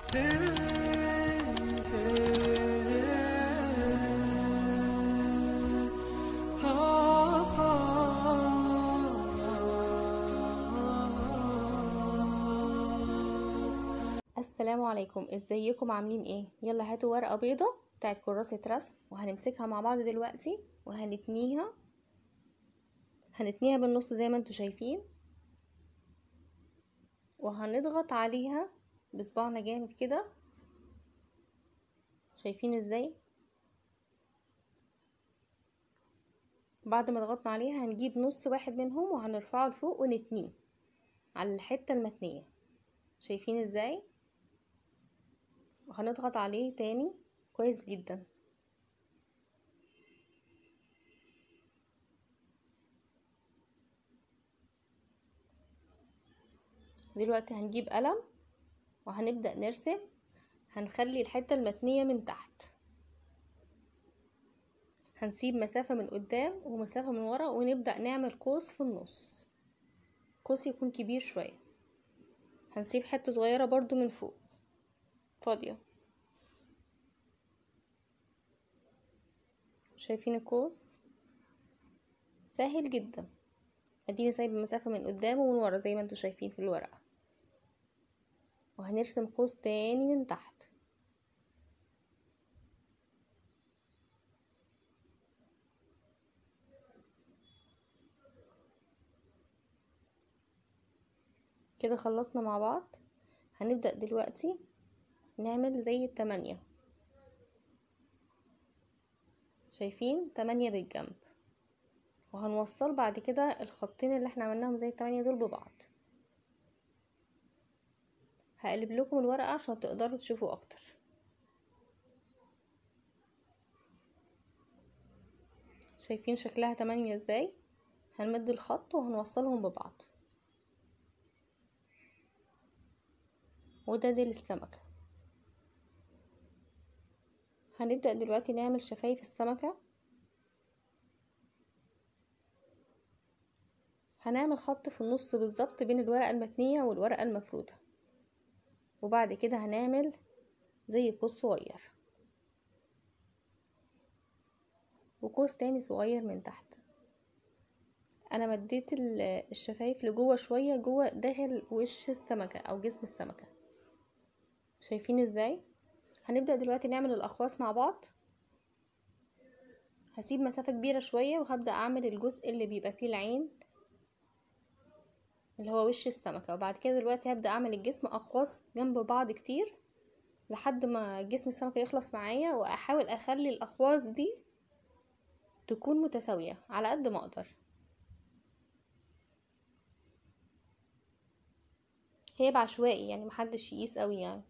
السلام عليكم ازيكم عاملين ايه يلا هاتوا ورقه بيضه بتاعت كراسه رسم وهنمسكها مع بعض دلوقتي وهنتنيها هنتنيها بالنص زي ما انتوا شايفين وهنضغط عليها بصباعنا جامد كده شايفين ازاي بعد ما ضغطنا عليها هنجيب نص واحد منهم وهنرفعه لفوق ونتنيه على الحته المتنيه شايفين ازاي وهنضغط عليه تاني كويس جدا دلوقتي هنجيب قلم وهنبدأ نرسم هنخلي الحتة المتنية من تحت هنسيب مسافة من قدام ومسافة من ورا ونبدأ نعمل قوس في النص قوس يكون كبير شوية هنسيب حتة صغيرة برضو من فوق فاضية شايفين القوس سهل جدا اديني سايبه مسافه من قدام ومن ورا زي ما انتوا شايفين في الورقه وهنرسم قوس تاني من تحت كده خلصنا مع بعض هنبدأ دلوقتي نعمل زي التمانية شايفين تمانية بالجنب وهنوصل بعد كده الخطين اللي احنا عملناهم زي التمانية دول ببعض هقلب لكم الورقة عشان تقدروا تشوفوا اكتر شايفين شكلها تمانية ازاي هنمد الخط وهنوصلهم ببعض وده ديل السمكة هنبدأ دلوقتي نعمل شفايف السمكة هنعمل خط في النص بالظبط بين الورقة المتنية والورقة المفرودة وبعد كده هنعمل زي قوس صغير وقوس تاني صغير من تحت انا مديت الشفايف لجوه شوية جوه داخل وش السمكة او جسم السمكة شايفين ازاي هنبدأ دلوقتي نعمل الأقواس مع بعض هسيب مسافة كبيرة شوية وهبدأ أعمل الجزء اللي بيبقى فيه العين اللي هو وش السمكة وبعد كده دلوقتي هبدأ أعمل الجسم أقواس جنب بعض كتير لحد ما جسم السمكة يخلص معايا وأحاول أخلي الأقواس دي تكون متساوية على قد ما أقدر هي بعشوائي يعني محدش يقيس قوي يعني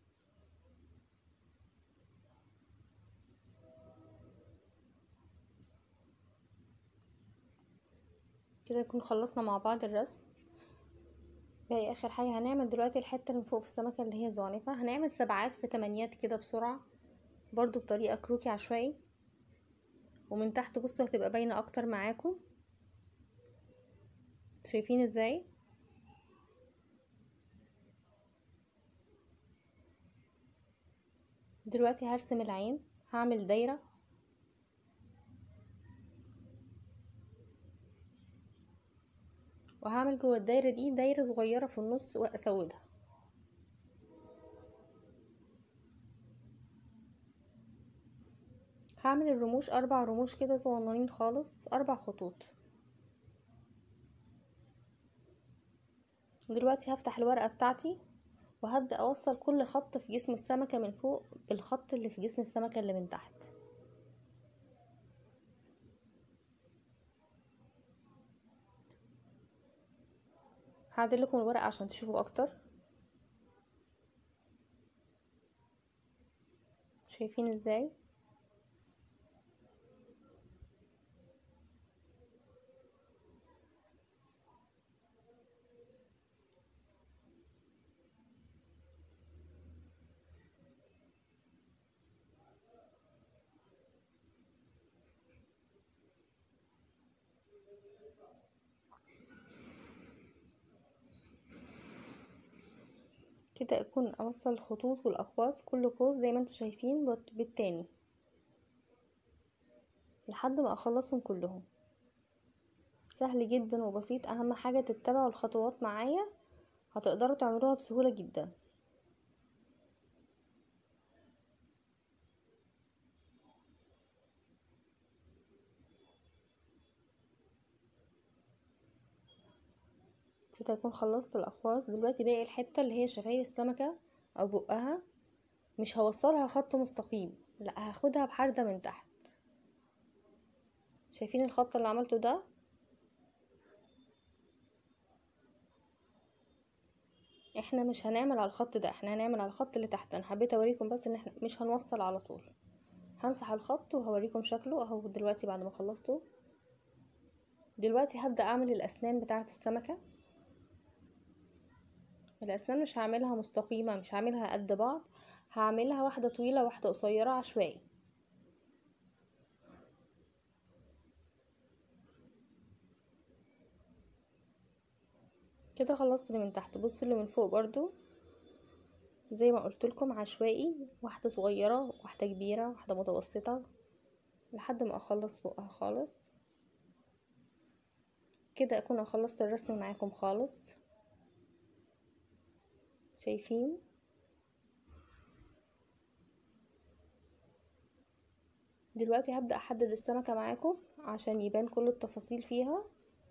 كده نكون خلصنا مع بعض الرسم باقي اخر حاجه هنعمل دلوقتي الحته اللي فوق في السمكه اللي هي زعنفه هنعمل سبعات في تمانيات كده بسرعه برضو بطريقه كروكي عشوائي ومن تحت بصوا هتبقى باينه اكتر معاكم شايفين ازاي دلوقتي هرسم العين هعمل دايره وهعمل جوه الدايرة دي دايرة صغيرة في النص واسودها هعمل الرموش اربع رموش كده صغننين خالص اربع خطوط دلوقتي هفتح الورقة بتاعتي وهبدأ اوصل كل خط في جسم السمكة من فوق بالخط اللي في جسم السمكة اللي من تحت هعدل لكم الورقة عشان تشوفوا اكتر شايفين ازاي كده اكون اوصل الخطوط والاقواس كل قوس زي ما انتوا شايفين بت- بالتاني لحد ما اخلصهم كلهم سهل جدا وبسيط اهم حاجة تتبعوا الخطوات معايا هتقدروا تعملوها بسهولة جدا كده اكون خلصت الاقواس دلوقتي باقي الحتة اللي هي شفايف السمكة او بقها مش هوصلها خط مستقيم لا هاخدها بحردة من تحت شايفين الخط اللي عملته ده احنا مش هنعمل على الخط ده احنا هنعمل على الخط اللي تحت انا حبيت اوريكم بس ان احنا مش هنوصل على طول همسح الخط وهوريكم شكله اهو دلوقتي بعد ما خلصته دلوقتي هبدأ اعمل الاسنان بتاعة السمكة الاسنان مش هعملها مستقيمة مش هعملها قد بعض هعملها واحدة طويلة واحدة قصيرة عشوائي كده خلصت اللي من تحت بصوا اللي من فوق برضو زي ما قلت لكم عشوائي واحدة صغيرة واحدة كبيرة واحدة متوسطة لحد ما اخلص فوقها خالص كده اكون خلصت الرسم معاكم خالص شايفين دلوقتي هبدأ احدد السمكة معاكم عشان يبان كل التفاصيل فيها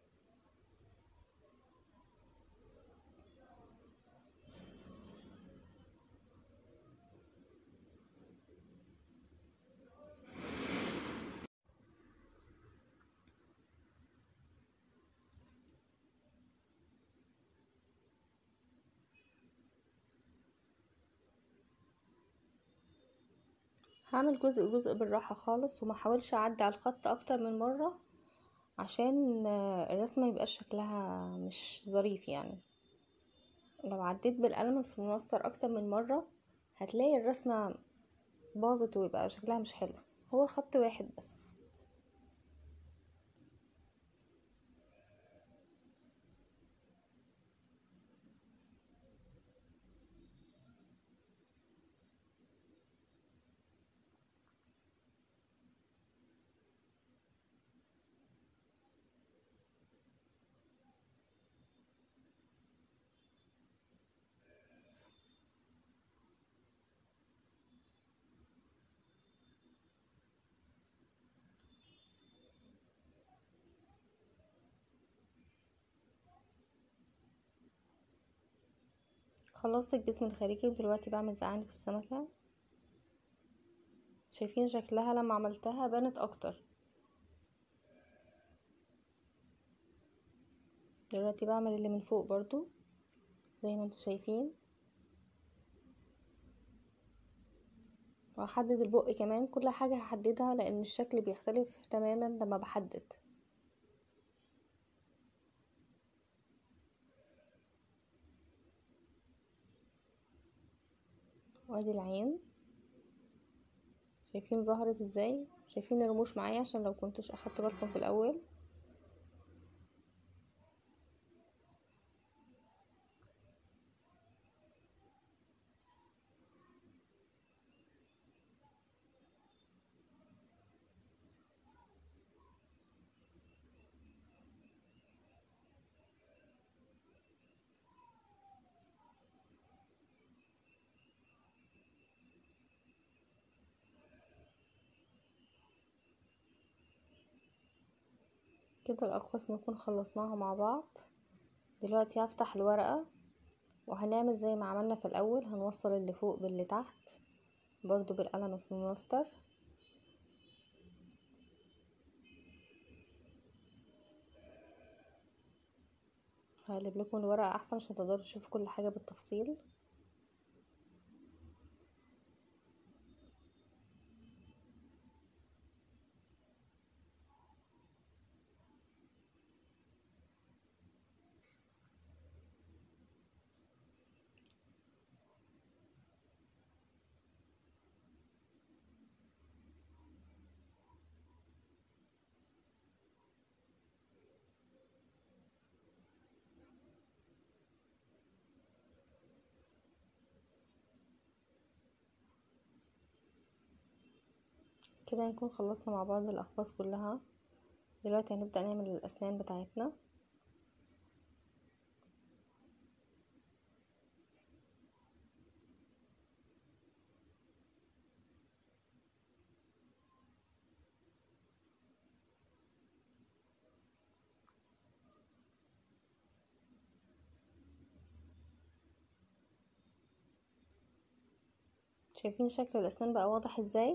هعمل جزء جزء بالراحة خالص وما حاولش اعدي على الخط اكتر من مرة عشان الرسمة يبقاش شكلها مش ظريف يعني لو عديت بالقلم في المنستر اكتر من مرة هتلاقي الرسمة باظت ويبقى شكلها مش حلو هو خط واحد بس خلصت الجسم الخارجي ودلوقتي بعمل زعانف السمكة شايفين شكلها لما عملتها بانت اكتر دلوقتي بعمل اللي من فوق برضو زي ما انتوا شايفين وهحدد البق كمان كل حاجة هحددها لان الشكل بيختلف تماما لما بحدد وادي العين شايفين ظهرت ازاي شايفين الرموش معايا عشان لو كنتوش اخدتوا بالكم في الاول كده الاقواس نكون خلصناها مع بعض دلوقتي هفتح الورقة وهنعمل زي ما عملنا في الاول هنوصل اللي فوق باللي تحت برضو بالقلم في الماستر هقلب لكم الورقة احسن عشان تقدروا تشوفوا كل حاجة بالتفصيل كده نكون خلصنا مع بعض الاقواس كلها دلوقتي هنبدأ نعمل الاسنان بتاعتنا شايفين شكل الاسنان بقى واضح ازاي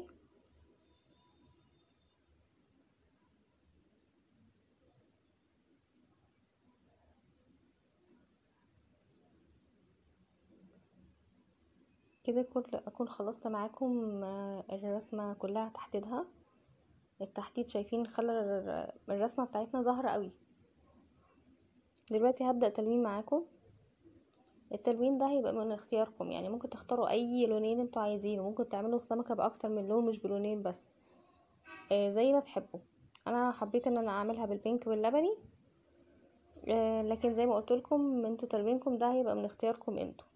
كده اكون خلصت معاكم الرسمه كلها تحديدها التحديد شايفين خلى الرسمه بتاعتنا ظاهره قوي دلوقتي هبدا تلوين معاكم التلوين ده هيبقى من اختياركم يعني ممكن تختاروا اي لونين انتوا عايزينه ممكن تعملوا السمكه باكتر من لون مش بلونين بس آه زي ما تحبوا انا حبيت ان انا اعملها بالبينك واللبني آه لكن زي ما قلت لكم انتوا تلوينكم ده هيبقى من اختياركم انتوا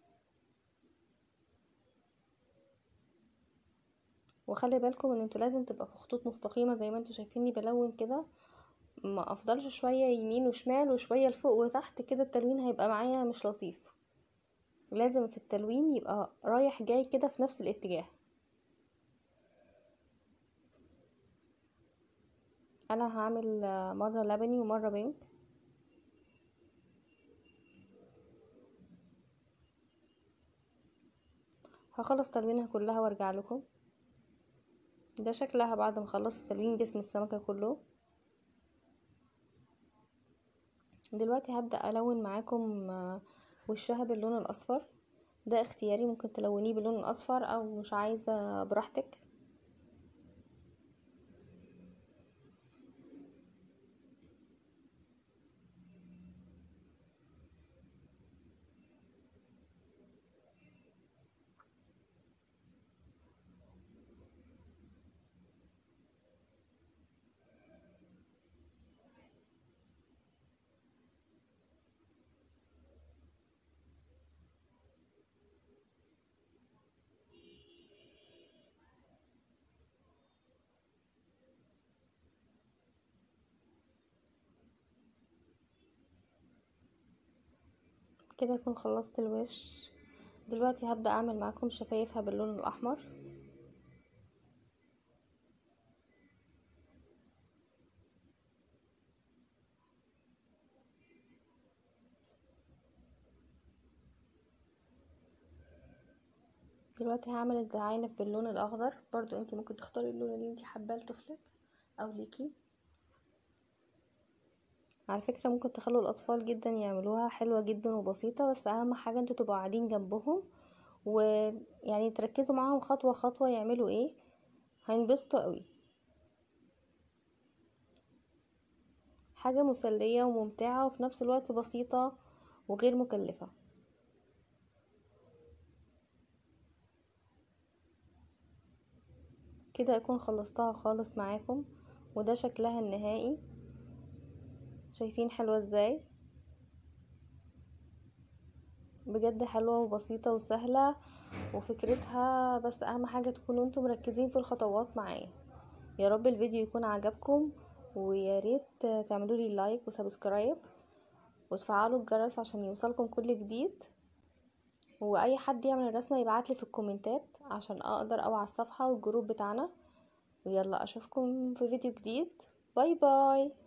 وخلي بالكم ان انتوا لازم تبقى في خطوط مستقيمه زي ما انتوا شايفيني بلون كده ما افضلش شويه يمين وشمال وشويه لفوق وتحت كده التلوين هيبقى معايا مش لطيف لازم في التلوين يبقى رايح جاي كده في نفس الاتجاه انا هعمل مره لبني ومره بينك هخلص تلوينها كلها وارجع لكم ده شكلها بعد ما خلصت تلوين جسم السمكة كله دلوقتي هبدأ ألون معاكم وشها باللون الأصفر ده اختياري ممكن تلونيه باللون الأصفر أو مش عايزة براحتك كده اكون خلصت الوش دلوقتي هبدأ اعمل معاكم شفايفها باللون الاحمر دلوقتي هعمل الزعانف باللون الاخضر برضو انت ممكن تختاري اللون اللي انت حباه لطفلك او ليكي على فكرة ممكن تخلوا الاطفال جدا يعملوها حلوة جدا وبسيطة بس اهم حاجة انتوا تبقوا قاعدين جنبهم ويعني تركزوا معاهم خطوة خطوة يعملوا ايه هينبسطوا قوي حاجة مسلية وممتعة وفي نفس الوقت بسيطة وغير مكلفة كده اكون خلصتها خالص معاكم وده شكلها النهائي شايفين حلوة ازاي بجد حلوة وبسيطة وسهلة وفكرتها بس اهم حاجة تكونوا انتم مركزين في الخطوات معايا يا رب الفيديو يكون عجبكم ويا ريت تعملوا لي لايك وسبسكرايب وتفعلوا الجرس عشان يوصلكم كل جديد واي حد يعمل الرسمه يبعتلي في الكومنتات عشان اقدر اوعى الصفحه والجروب بتاعنا ويلا اشوفكم في فيديو جديد باي باي